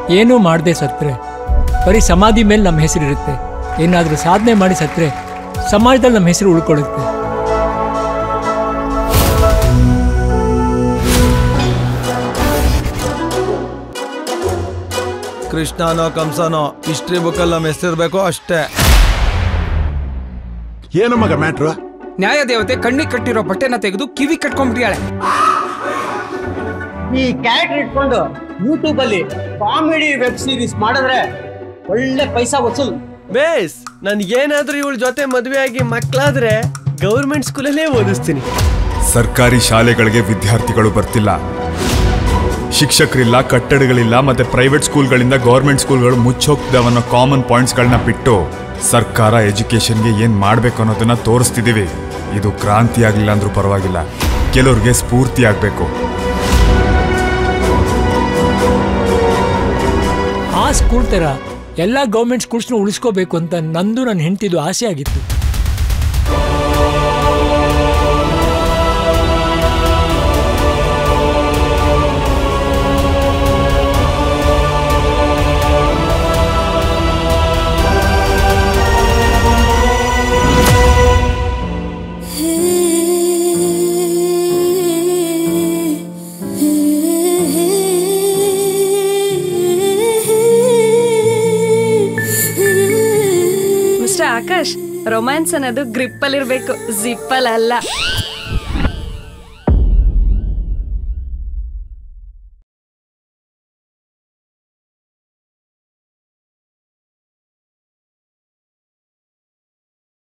ಏನೂ ಮಾಡದೆ ಸತ್ರೆ ಬರೀ ಸಮಾಧಿ ಮೇಲೆ ನಮ್ಮ ಹೆಸರಿರುತ್ತೆ ಏನಾದರೂ ಸಾಧನೆ ಮಾಡಿ ಸತ್ರೆ ಸಮಾಜದಲ್ಲಿ ನಮ್ಮ ಹೆಸರು ಉಳ್ಕೊಳ್ಳುತ್ತೆ ಕೃಷ್ಣನೋ ಕಂಸನೋ ಹಿಸ್ಟ್ರಿ ಬುಕ್ಕಲ್ಲಿ ನಮ್ಮ ಹೆಸರಿರ್ಬೇಕು ಅಷ್ಟೇ ಏನು ಮಗ ಮ್ಯಾಟ್ರು ನ್ಯಾಯ ದೇವತೆ ಕಣ್ಣಿಗೆ ಕಟ್ಟಿರೋ ಬಟ್ಟೆನ ತೆಗೆದು ಕಿವಿ ಕಟ್ಕೊಂಡ್ಬಿಟ್ಟಿಯಾಳೆ ಈ ಕ್ಯಾರೆಕ್ಟರ್ ಇಟ್ಕೊಂಡು ಯೂಟ್ಯೂಬ್ ಅಲ್ಲಿ ಕಾಮಿಡಿ ವೆಬ್ ಸೀರೀಸ್ ಮಾಡಿದ್ರೆ ಒಳ್ಳೆ ಪೈಸಾ ವಸೂಲ್ ಬೇಸ್ ಏನಾದ್ರೂ ಇವಳ ಜೊತೆ ಮದುವೆ ಆಗಿ ಮಕ್ಕಳಾದ್ರೆ ಗೌರ್ಮೆಂಟ್ ಸ್ಕೂಲಲ್ಲೇ ಓದಿಸ್ತೀನಿ ಸರ್ಕಾರಿ ಶಾಲೆಗಳಿಗೆ ವಿದ್ಯಾರ್ಥಿಗಳು ಬರ್ತಿಲ್ಲ ಶಿಕ್ಷಕರಿಲ್ಲ ಕಟ್ಟಡಗಳಿಲ್ಲ ಮತ್ತೆ ಪ್ರೈವೇಟ್ ಸ್ಕೂಲ್ಗಳಿಂದ ಗೌರ್ಮೆಂಟ್ ಸ್ಕೂಲ್ಗಳು ಮುಚ್ಚೋಗ್ತಿದಾವನ್ನೋ ಕಾಮನ್ ಪಾಯಿಂಟ್ಸ್ಗಳನ್ನ ಬಿಟ್ಟು ಸರ್ಕಾರ ಎಜುಕೇಶನ್ಗೆ ಏನ್ ಮಾಡ್ಬೇಕು ಅನ್ನೋದನ್ನ ತೋರಿಸ್ತಿದೀವಿ ಇದು ಕ್ರಾಂತಿ ಆಗ್ಲಿಲ್ಲ ಅಂದ್ರೂ ಪರವಾಗಿಲ್ಲ ಕೆಲವ್ರಿಗೆ ಸ್ಫೂರ್ತಿ ಆಗ್ಬೇಕು ಆ ಸ್ಕೂಲ್ ಥರ ಎಲ್ಲ ಗೌರ್ಮೆಂಟ್ ಸ್ಕೂಲ್ಸ್ನ ಉಳಿಸ್ಕೋಬೇಕು ಅಂತ ನಂದು ನನ್ನ ಹೆಂಡತಿದು ಆಸೆ ಆಗಿತ್ತು ಮಿಸ್ಟರ್ ಆಕಾಶ್ ರೊಮ್ಯಾನ್ಸ್ ಅನ್ನೋದು ಗ್ರಿಪ್ಪಲ್ಲಿರ್ಬೇಕು ಜಿಪ್ಪಲ್ ಅಲ್ಲ